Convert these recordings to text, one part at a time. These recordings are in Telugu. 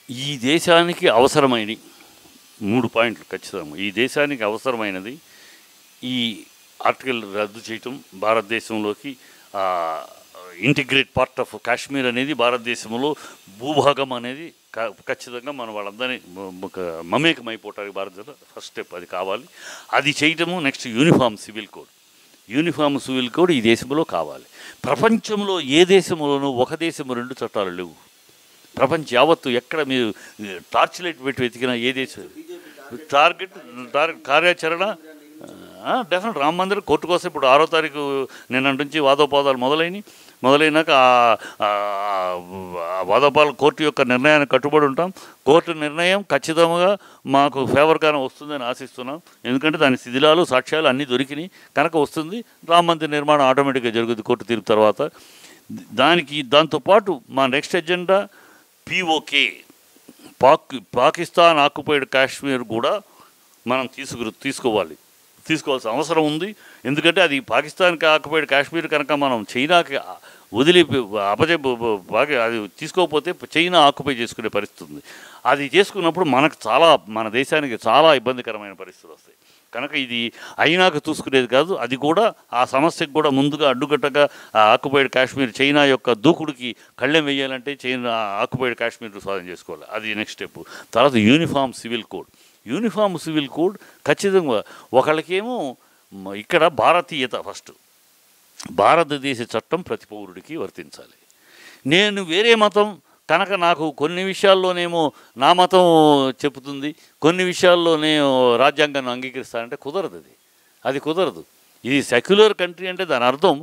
ఈ దేశానికి అవసరమైన మూడు పాయింట్లు ఖచ్చితంగా ఈ దేశానికి అవసరమైనది ఈ ఆర్టికల్ రద్దు చేయటం భారతదేశంలోకి ఇంటిగ్రేట్ పార్ట్ ఆఫ్ కాశ్మీర్ అనేది భారతదేశంలో భూభాగం అనేది క- ఖచ్చితంగా మన వాళ్ళందరినీ మ- ఒక మమేకం అయిపోవటానికి భారతదేశం ఫస్ట్ స్టెప్ అది కావాలి అది చేయటము next uniform civil code uniform civil code ఈ దేశంలో కావాలి ప్రపంచంలో ఏ దేశంలోనూ ఒక దేశం రెండు చట్టాలు లేవు ప్రపంచం యావత్తు ఎక్కడ మీరు టార్చ్ లైట్ పెట్టి వెతికినా ఏ దేశం టార్గెట్ టార్గెట్ కార్యాచరణ డెఫినెట్ రామ మందిర్ కోర్టు కోసం ఇప్పుడు ఆరో తారీఖు నిన్న నుంచి వాదోపాదాలు మొదలైనవి మొదలైనాక ఆ- ఆ ఆ వాదోపాల కోర్టు యొక్క నిర్ణయానికి కట్టుబడి ఉంటాం కోర్టు నిర్ణయం ఖచ్చితంగా మాకు ఫేవర్గానే వస్తుందని ఆశిస్తున్నాం ఎందుకంటే దాని శిథిలాలు సాక్ష్యాలు అన్నీ దొరికినాయి కనుక వస్తుంది రామ మందిర్ నిర్మాణం ఆటోమేటిక్గా జరుగుతుంది కోర్టు తీర్పు తర్వాత దానికి దాంతోపాటు మా next agenda PoK Pak Pakistan occupied Kashmir కూడా మనం తీసుకు తీసుకోవాలి తీసుకోవాల్సిన అవసరం ఉంది ఎందుకంటే అది పాకిస్తాన్కి ఆక్యుపైడ్ కాశ్మీర్ కనుక మనం చైనాకి వదిలి అపజె బాగా అది తీసుకోకపోతే చైనా ఆక్యుపై చేసుకునే పరిస్థితి ఉంది అది చేసుకున్నప్పుడు మనకు చాలా మన దేశానికి చాలా ఇబ్బందికరమైన పరిస్థితులు వస్తాయి కనుక ఇది అయినాక చూసుకునేది కాదు అది కూడా ఆ సమస్యకు కూడా ముందుగా అడ్డుకట్టగా ఆ ఆక్యుపైడ్ కాశ్మీర్ చైనా యొక్క దూకుడికి కళ్ళెం వేయాలంటే చైనా ఆక్యుపైడ్ కాశ్మీర్ స్వాధీనం చేసుకోవాలి అది నెక్స్ట్ స్టెప్ తర్వాత uniform civil code uniform civil code ఖచ్చితంగా ఒకళ్ళకేమో మ- ఇక్కడ భారతీయత ఫస్ట్ భారతదేశ చట్టం ప్రతి పౌరుడికి వర్తించాలి నేను వేరే మతం కనుక నాకు కొన్ని విషయాల్లోనేమో నా మతం చెబుతుంది కొన్ని విషయాల్లోనే రాజ్యాంగాన్ని అంగీకరిస్తానంటే కుదరదు అది అది కుదరదు ఇది సెక్యులర్ కంట్రీ అంటే దాని అర్థం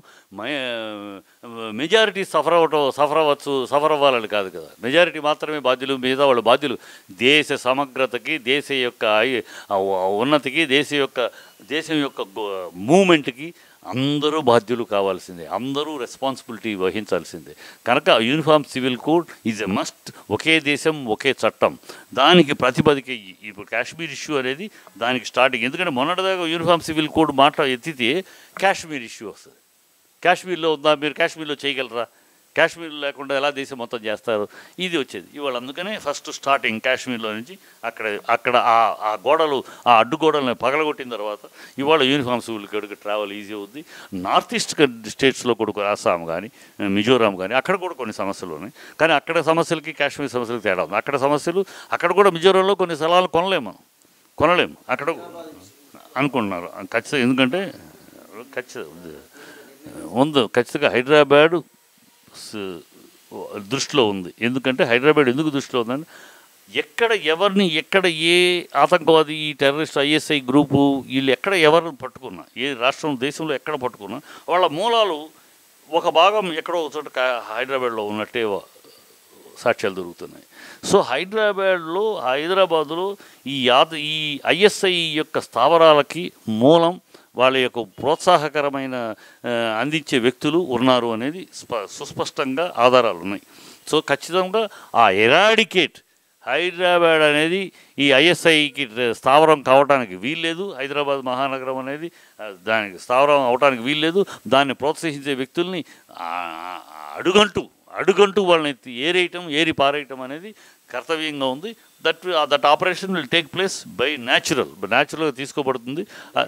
మెజారిటీ సఫర్ అవ్వటం సఫర్ అవ్వచ్చు సఫర్ అవ్వాలని కాదు కదా మెజారిటీ మాత్రమే బాధ్యులు మిగతా వాళ్ళు బాధ్యులు దేశ సమగ్రతకి దేశ యొక్క ఐ- ఆ ఉన్నతికి దేశ యొక్క దేశం యొక్క మూమెంట్కి అందరూ బాధ్యులు కావాల్సిందే అందరూ రెస్పాన్సిబిలిటీ వహించాల్సిందే కనుక uniform civil code is a must ఒకే దేశం ఒకే చట్టం దానికి ప్రతిపదికి ఇప్పుడు కాశ్మీర్ ఇష్యూ అనేది దానికి స్టార్టింగ్ ఎందుకంటే మొన్నటిదాకా యూనిఫామ్ సివిల్ కోడ్ మాట ఎత్తితే కాశ్మీర్ ఇష్యూ వస్తుంది కాశ్మీర్లో ఉందా మీరు కాశ్మీర్లో చేయగలరా కాశ్మీర్ లేకుండా ఎలా దేశం మొత్తం చేస్తారు ఇది వచ్చేది ఇవాళ అందుకనే ఫస్ట్ స్టార్టింగ్ కాశ్మీర్లో నుంచి అక్కడ అక్కడ ఆ ఆ గోడలు ఆ అడ్డు గోడలను పగలగొట్టిన తర్వాత ఇవాళ యూనిఫామ్ సివిల్ కోడ్కి ట్రావెల్ ఈజీ అవుద్ది నార్త్ ఈస్ట్ స్టేట్స్లో కూడా అస్సాం కానీ మిజోరాం కానీ అక్కడ కూడా కొన్ని సమస్యలు ఉన్నాయి కానీ అక్కడ సమస్యలకి కాశ్మీర్ సమస్యలకి తేడా ఉంది అక్కడ సమస్యలు అక్కడ కూడా మిజోరాంలో కొన్ని స్థలాలు కొనలేము మనం కొనలేము అక్కడ అనుకుంటున్నారు ఖచ్చితంగా ఎందుకంటే ఖచ్చితంగా ఉంది ఖచ్చితంగా హైదరాబాద్ స- దృష్టిలో ఉంది ఎందుకంటే హైదరాబాద్ ఎందుకు దృష్టిలో ఉందంటే ఎక్కడ ఎవరిని ఎక్కడ ఏ ఆతంకవాది ఈ టెర్రరిస్ట్ ఐఎస్ఐ గ్రూపు వీళ్ళు ఎక్కడ ఎవరిని పట్టుకున్నా ఏ రాష్ట్రం దేశంలో ఎక్కడ పట్టుకున్నా వాళ్ళ మూలాలు ఒక భాగం ఎక్కడో ఒక చోట కా- హైదరాబాద్లో ఉన్నట్టే వ- సాక్ష్యాలు దొరుకుతున్నాయి సో హైదరాబాద్లో హైదరాబాదులో ఈ యాద ఈ ఐఎస్ఐ యొక్క స్థావరాలకి మూలం వాళ్ళ యొక్క ప్రోత్సాహకరమైన ఆ, అందించే వ్యక్తులు ఉన్నారు అనేది స్ప సుస్పష్టంగా ఆధారాలు ఉన్నాయి సో ఖచ్చితంగా ఆ ఎరాడికేట్ హైదరాబాద్ అనేది ఈ ఐఎస్ఐకి స్థావరం కావడానికి వీల్లేదు హైదరాబాద్ మహానగరం అనేది ఆ, దానికి స్థావరం అవడానికి వీల్లేదు దాన్ని ప్రోత్సహించే వ్యక్తుల్ని ఆ, అడుగంటూ అడుగంటూ వాళ్ళని ఎత్తి ఏరేయటం ఏరి పారేయటం అనేది కర్తవ్యంగా ఉంది that that operation will take place by natural న్యాచురల్గా తీసుకోబడుతుంది ఆ,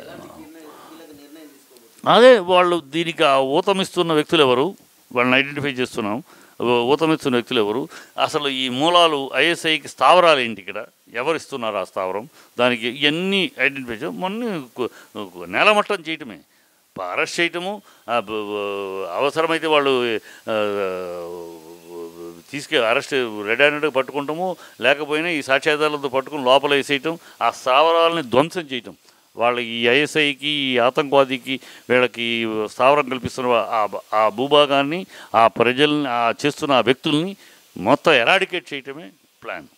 అదే వాళ్ళు దీనికి ఆ ఊతమిస్తున్న వ్యక్తులు ఎవరు వాళ్ళని ఐడెంటిఫై చేస్తున్నాం ఊ- ఊతమిస్తున్న వ్యక్తులు ఎవరు అసలు ఈ మూలాలు ఐఎస్ఐకి స్థావరాలు ఏంటి ఇక్కడ ఎవరు ఇస్తున్నారు ఆ స్థావరం దానికి ఇవన్నీ ఐడెంటిఫై చేయడం మొన్న కు- కు- నేలమట్టం చేయటమే ప- అరెస్ట్ చేయటము ఆ బ- బ- అవసరమైతే వాళ్ళు ఆ, తీసుకే అరెస్ట్ రెడ్ హ్యాండెడ్గా పట్టుకుంటాము లేకపోయినా ఈ సాక్ష్యాధారాలతో పట్టుకుని లోపల వేసేయటం ఆ స్థావరాలని ధ్వంసం చేయటం వాళ్ళ ఈ ఐఎస్ఐకి ఈ ఆతంకవాదికి వీళ్ళకి స్థావరం కల్పిస్తున్న ఆ- ఆ భూభాగాన్ని ఆ ప్రజల్ని ఆ చేస్తున్న ఆ వ్యక్తుల్ని మొత్తం ఎరాడికేట్ చేయటమే ప్లాన్